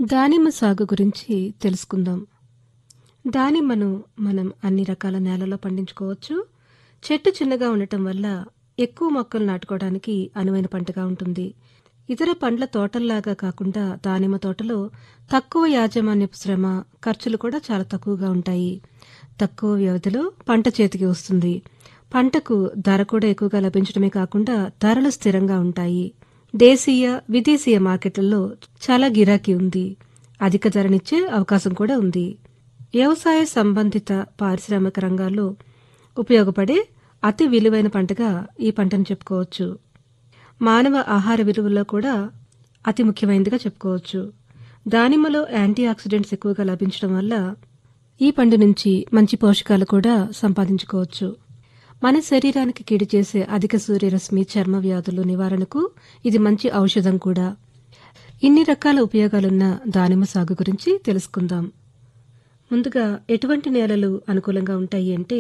దానిమ్మ సాగు గురించి తెలుసుకుందాం దానిమ్మను మనం అన్ని రకాల నేలలో పండించుకోవచ్చు చెట్టు చిన్నగా ఉండటం వల్ల ఎక్కువ మొక్కలు నాటుకోవడానికి అనువైన పంటగా ఉంటుంది ఇతర పండ్ల తోటల్లాగా కాకుండా దానిమ్మ తోటలో తక్కువ యాజమాన్యపు శ్రమ ఖర్చులు కూడా చాలా తక్కువగా ఉంటాయి తక్కువ వ్యవధిలో పంట చేతికి వస్తుంది పంటకు ధర కూడా ఎక్కువగా లభించడమే కాకుండా ధరలు స్థిరంగా ఉంటాయి దేశీయ విదేశీయ మార్కెట్లలో చాలా గిరాకీ ఉంది అధిక ధరనిచ్చే అవకాశం కూడా ఉంది వ్యవసాయ సంబంధిత పారిశ్రామిక రంగాల్లో ఉపయోగపడే అతి విలువైన పంటగా ఈ పంటను చెప్పుకోవచ్చు మానవ ఆహార విలువల్లో కూడా అతి ముఖ్యమైనదిగా చెప్పుకోవచ్చు దానిమ్మలో యాంటీ ఆక్సిడెంట్స్ ఎక్కువగా లభించడం వల్ల ఈ పండు నుంచి మంచి పోషకాలు కూడా సంపాదించుకోవచ్చు మన శరీరానికి కీడు చేసే అధిక సూర్యరశ్మి చర్మ వ్యాధులు నివారణకు ఇది మంచి ఔషధం కూడా ఇన్ని రకాల ఉపయోగాలున్న దానిమ్మ సాగు గురించి తెలుసుకుందాం ముందుగా ఎటువంటి నేలలు అనుకూలంగా ఉంటాయి అంటే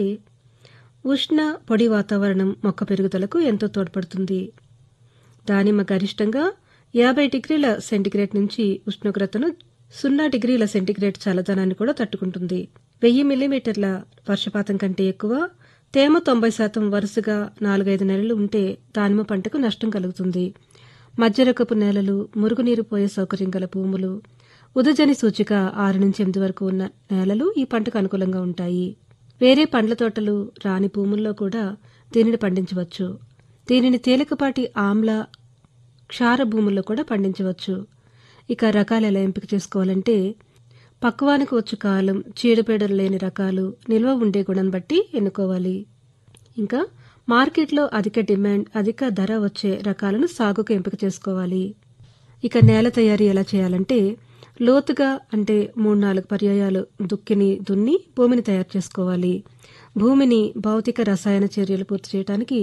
ఉష్ణ పొడి వాతావరణం మొక్క పెరుగుదలకు ఎంతో తోడ్పడుతుంది దానిమ్మ గరిష్టంగా యాభై డిగ్రీల సెంటీగ్రేడ్ నుంచి ఉష్ణోగ్రతను సున్నా డిగ్రీల సెంటీగ్రేడ్ చల్లదనాన్ని కూడా తట్టుకుంటుంది వెయ్యి మిల్లీమీటర్ల వర్షపాతం కంటే ఎక్కువ తేమ తొంభై శాతం వరుసగా నాలుగైదు నెలలు ఉంటే దానిమ్మ పంటకు నష్టం కలుగుతుంది మధ్యరకపు నేలలు మురుగునీరు పోయే సౌకర్యం గల భూములు ఉదజని సూచిక ఆరు నుంచి ఎనిమిది వరకు ఉన్న నేలలు ఈ పంటకు అనుకూలంగా ఉంటాయి వేరే పండ్ల తోటలు రాని భూముల్లో కూడా దీనిని పండించవచ్చు దీనిని తేలికపాటి ఆమ్ల క్షార భూముల్లో కూడా పండించవచ్చు ఇక రకాలు ఎలా ఎంపిక చేసుకోవాలంటే పక్వానికి వచ్చు కాలం చీడపీడలు లేని రకాలు నిల్వ ఉండే గుణం బట్టి ఎన్నుకోవాలి ఇంకా మార్కెట్లో అధిక డిమాండ్ అధిక ధర వచ్చే రకాలను సాగుకు ఎంపిక చేసుకోవాలి ఇక నేల తయారీ ఎలా చేయాలంటే లోతుగా అంటే మూడు నాలుగు పర్యాయాలు దుక్కిని దున్ని భూమిని తయారు చేసుకోవాలి భూమిని భౌతిక రసాయన చర్యలు పూర్తి చేయడానికి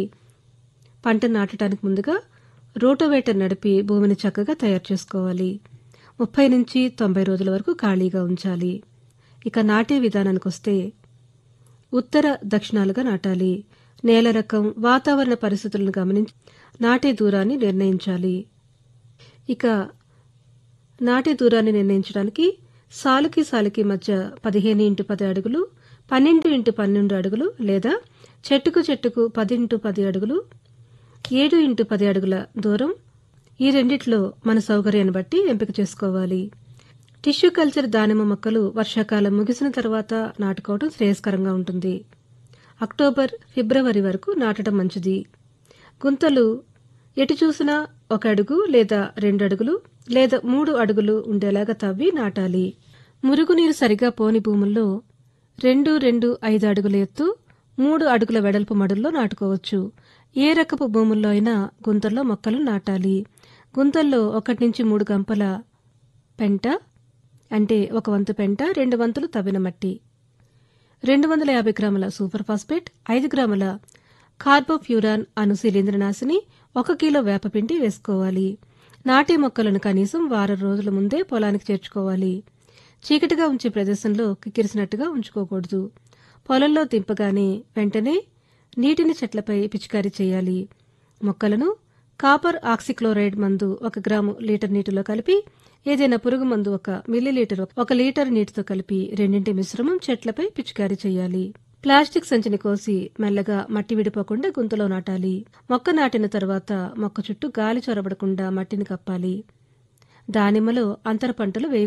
పంట నాటడానికి ముందుగా రోటోవేటర్ నడిపి భూమిని చక్కగా తయారు చేసుకోవాలి ముప్పై నుంచి తొంభై రోజుల వరకు ఖాళీగా ఉంచాలి ఇక నాటే విధానానికి వస్తే ఉత్తర దక్షిణాలుగా నాటాలి నేల రకం వాతావరణ పరిస్థితులను గమనించి నాటే దూరాన్ని నిర్ణయించాలి ఇక నాటే దూరాన్ని నిర్ణయించడానికి సాలుకి సాలుకి మధ్య పదిహేను ఇంటూ పది అడుగులు పన్నెండు ఇంటూ పన్నెండు అడుగులు లేదా చెట్టుకు చెట్టుకు పది ఇంటూ పది అడుగులు ఏడు ఇంటూ పది అడుగుల దూరం ఈ రెండిట్లో మన సౌకర్యాన్ని బట్టి ఎంపిక చేసుకోవాలి టిష్యూ కల్చర్ దానిమ్మ మొక్కలు వర్షాకాలం ముగిసిన తర్వాత నాటుకోవడం శ్రేయస్కరంగా ఉంటుంది అక్టోబర్ ఫిబ్రవరి వరకు నాటడం మంచిది గుంతలు ఎటు చూసినా ఒక అడుగు లేదా రెండు అడుగులు లేదా మూడు అడుగులు ఉండేలాగా తవ్వి నాటాలి మురుగునీరు సరిగా పోని భూముల్లో రెండు రెండు ఐదు అడుగుల ఎత్తు మూడు అడుగుల వెడల్పు మడుల్లో నాటుకోవచ్చు ఏ రకపు భూముల్లో అయినా గుంతల్లో మొక్కలు నాటాలి గుంతల్లో ఒకటి నుంచి మూడు గంపల పెంట అంటే ఒక వంతు పెంట రెండు వంతులు తవ్విన మట్టి రెండు వందల యాభై గ్రాముల సూపర్ ఫాస్ఫేట్ ఐదు గ్రాముల కార్బోఫ్యూరాన్ అను శిలీంద్రనాశిని ఒక కిలో వేపపిండి వేసుకోవాలి నాటే మొక్కలను కనీసం వారం రోజుల ముందే పొలానికి చేర్చుకోవాలి చీకటిగా ఉంచే ప్రదేశంలో కిక్కిరిసినట్టుగా ఉంచుకోకూడదు పొలంలో దింపగానే వెంటనే నీటిని చెట్లపై పిచికారీ చేయాలి మొక్కలను కాపర్ ఆక్సిక్లోరైడ్ మందు ఒక గ్రాము లీటర్ నీటిలో కలిపి ఏదైనా పురుగు మందు ఒక మిల్లీలీటర్ ఒక లీటర్ నీటితో కలిపి రెండింటి మిశ్రమం చెట్లపై పిచికారీ చేయాలి ప్లాస్టిక్ సంచిని కోసి మెల్లగా మట్టి విడిపోకుండా గుంతలో నాటాలి మొక్క నాటిన తర్వాత మొక్క చుట్టూ గాలి చొరబడకుండా మట్టిని కప్పాలి దానిమ్మలో అంతర పంటలు వేయ